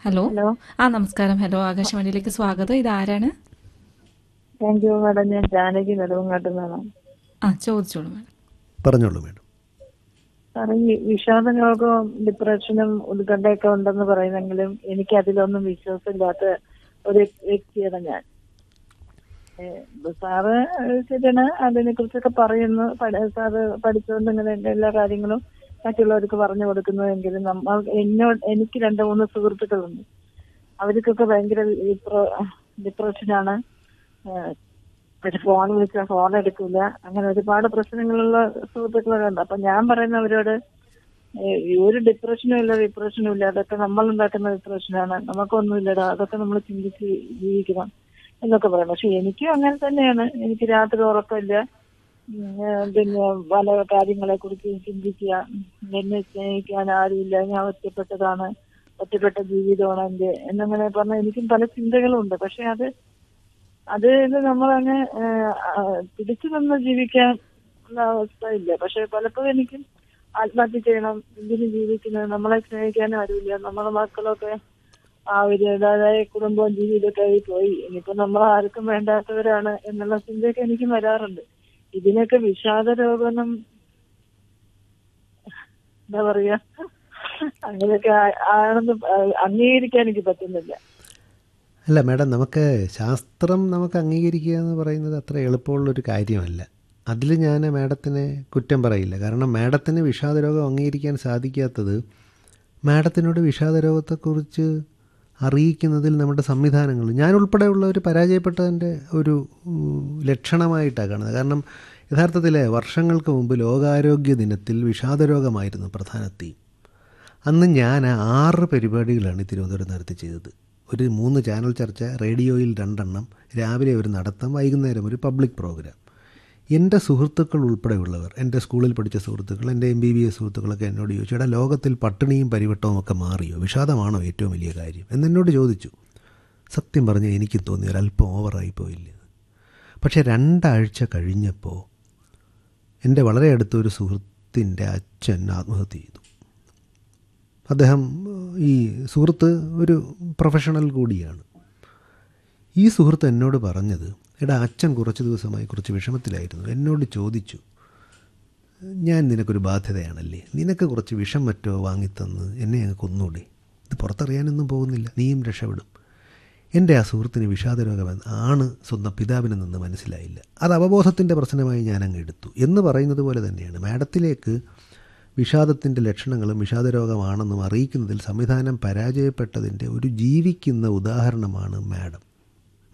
hello hello ആ നമസ്കാരം hello ആകാശവാണിയിലേക്ക് സ്വാഗതം ഇത് ആരാണ് താങ്ക് യു മാഡം ഞാൻ ജാനകി നെടുവങ്ങാട്ട് നിന്നാണ് ആ ചോദിച്ചോളൂ മാഡം പറഞ്ഞോളൂ മേഡം സാറേ ഈ വിഷാദ രോഗവും ഡിപ്രഷനും ഉത്കണ്ഠയൊക്കെ ഉണ്ടെന്ന് പറയുന്നെങ്കിലും എനിക്ക് അതിലൊന്നും വിശ്വാസമില്ലാത്ത ഒരു വ്യക്തിയാണ് ഞാൻ ഏ, സാറ് ശരിയാണ് അതിനെ കുറിച്ചൊക്കെ പറയുന്നു പഠ- സാറ് പഠിച്ചുകൊണ്ട് ഇങ്ങനെ എല്ലാ കാര്യങ്ങളും മറ്റുള്ളവർക്ക് പറഞ്ഞു കൊടുക്കുന്നുവെങ്കിലും നമ്മൾ എന്നോട് എനിക്ക് രണ്ട് മൂന്ന് സുഹൃത്തുക്കളുണ്ട് അവർക്കൊക്കെ ഭയങ്കര ഡിപ്ര- ഡിപ്രഷനാണ് ഏഹ് ഒരു ഫോൺ വിളിച്ചാൽ ഫോൺ എടുക്കില്ല അങ്ങനെ ഒരുപാട് പ്രശ്നങ്ങളുള്ള സുഹൃത്തുക്കളൊക്കെ ഉണ്ട് അപ്പൊ ഞാൻ പറയുന്നവരോട് ഏഹ് ഈ ഒരു ഡിപ്രഷനും ഇല്ല ഡിപ്രഷനും ഇല്ല അതൊക്കെ നമ്മൾ ഉണ്ടാക്കുന്ന ഡിപ്രഷനാണ് നമുക്കൊന്നുമില്ലടാ അതൊക്കെ നമ്മൾ ചിന്തിച്ച് ജീവിക്കണം എന്നൊക്കെ പറയും പക്ഷെ എനിക്കും അങ്ങനെ തന്നെയാണ് എനിക്ക് രാത്രി ഉറക്കമില്ല ഉം, ഏഹ് പിന്നെ പല കാര്യങ്ങളെ കുറിച്ച് ചിന്തിക്കുക എന്നെ സ്നേഹിക്കാൻ ആരുമില്ല ഞാൻ ഒറ്റപ്പെട്ടതാണ് ഒറ്റപ്പെട്ട ജീവിതമാണ് എന്റെ എന്നങ്ങനെ പറഞ്ഞ എനിക്കും പല ചിന്തകളും ഉണ്ട് പക്ഷെ അത് അത് ഇത് നമ്മളങ്ങ് ഏഹ്, ആ, പിടിച്ചു നിന്ന് ജീവിക്കാൻ ഉള്ള അവസ്ഥ ഇല്ല പക്ഷെ പലപ്പോഴും എനിക്കും ആത്മഹത്യ ചെയ്യണം എന്തിനു ജീവിക്കുന്നത് നമ്മളെ സ്നേഹിക്കാനും ആരുമില്ല നമ്മളെ മക്കളൊക്കെ ആ ഒരു അതായ കുടുംബവും ജീവിതമൊക്കെ ആയി പോയി ഇനിയിപ്പോ നമ്മൾ ആർക്കും വേണ്ടാത്തവരാണ് എന്നുള്ള ചിന്തയൊക്കെ എനിക്ക് വരാറുണ്ട് ഇതിനൊക്കെ വിഷാദ രോഗം എന്താ പറയാ അങ്ങനെയൊക്കെ ആ- ആണെന്ന് അംഗീകരിക്കാൻ എനിക്ക് പറ്റുന്നില്ല അല്ല മേഡം നമുക്ക് ശാസ്ത്രം നമുക്ക് അംഗീകരിക്കുക എന്ന് പറയുന്നത് അത്ര എളുപ്പമുള്ളൊരു കാര്യമല്ല അതിൽ ഞാൻ മാഡത്തിനെ കുറ്റം പറയില്ല കാരണം മാഡത്തിന് വിഷാദരോഗം അംഗീകരിക്കാൻ സാധിക്കാത്തത് മാഡത്തിനോട് വിഷാദരോഗത്തെക്കുറിച്ച് അറിയിക്കുന്നതിൽ നമ്മുടെ സംവിധാനങ്ങൾ ഞാൻ ഉൾപ്പെടെയുള്ളവർ പരാജയപ്പെട്ടതിൻ്റെ ഒരു ഉം, ലക്ഷണമായിട്ടാണ് കാണുന്നത് കാരണം യഥാർത്ഥത്തിൽ വർഷങ്ങൾക്ക് മുമ്പ് ലോകാരോഗ്യ ദിനത്തിൽ വിഷാദരോഗമായിരുന്നു പ്രധാന തീം അന്ന് ഞാൻ ആറ് പരിപാടികളാണ് ഈ തിരുവനന്തപുരം നടത്തി ചെയ്തത് ഒരു മൂന്ന് ചാനൽ ചർച്ച റേഡിയോയിൽ രണ്ടെണ്ണം രാവിലെ ഒരു നടത്തം വൈകുന്നേരം ഒരു പബ്ലിക് പ്രോഗ്രാം എൻ്റെ സുഹൃത്തുക്കൾ ഉൾപ്പെടെയുള്ളവർ എൻ്റെ സ്കൂളിൽ പഠിച്ച സുഹൃത്തുക്കൾ എൻ്റെ എം ബി ബി എസ് സുഹൃത്തുക്കളൊക്കെ എന്നോട് ചോദിച്ചു എടാ ലോകത്തിൽ പട്ടിണിയും പരിവട്ടവും ഒക്കെ മാറിയോ വിഷാദമാണോ ഏറ്റവും വലിയ കാര്യം എന്നെന്നോട് ചോദിച്ചു സത്യം പറഞ്ഞാൽ എനിക്ക് തോന്നി ഒരല്പം ഓവറായി പോയില്ല പക്ഷേ രണ്ടാഴ്ച കഴിഞ്ഞപ്പോൾ എൻ്റെ വളരെ അടുത്തൊരു സുഹൃത്തിൻ്റെ അച്ഛൻ ആത്മഹത്യ ചെയ്തു അദ്ദേഹം ഈ സുഹൃത്ത് ഒരു പ്രൊഫഷണൽ കൂടിയാണ് ഈ സുഹൃത്ത് എന്നോട് പറഞ്ഞത് എടാ അച്ഛൻ കുറച്ച് ദിവസമായി കുറച്ച് വിഷമത്തിലായിരുന്നു എന്നോട് ചോദിച്ചു ഞാൻ നിനക്കൊരു ബാധ്യതയാണല്ലേ നിനക്ക് കുറച്ച് വിഷം മറ്റോ വാങ്ങിത്തന്ന് എന്നെ അങ്ങ് കൊന്നൂടെ ഇത് പുറത്തറിയാനൊന്നും പോകുന്നില്ല നീയും രക്ഷപ്പെടും എൻ്റെ ആ സുഹൃത്തിന് വിഷാദരോഗം ആണ് സ്വന്തം പിതാവിന് നിന്ന് മനസ്സിലായില്ല അത് അവബോധത്തിൻ്റെ പ്രശ്നമായി ഞാനങ്ങ് എടുത്തു എന്ന് പറയുന്നത് പോലെ തന്നെയാണ് മാഡത്തിലേക്ക് വിഷാദത്തിൻ്റെ ലക്ഷണങ്ങളും വിഷാദരോഗമാണെന്നും അറിയിക്കുന്നതിൽ സംവിധാനം പരാജയപ്പെട്ടതിൻ്റെ ഒരു ജീവിക്കുന്ന ഉദാഹരണമാണ് മാഡം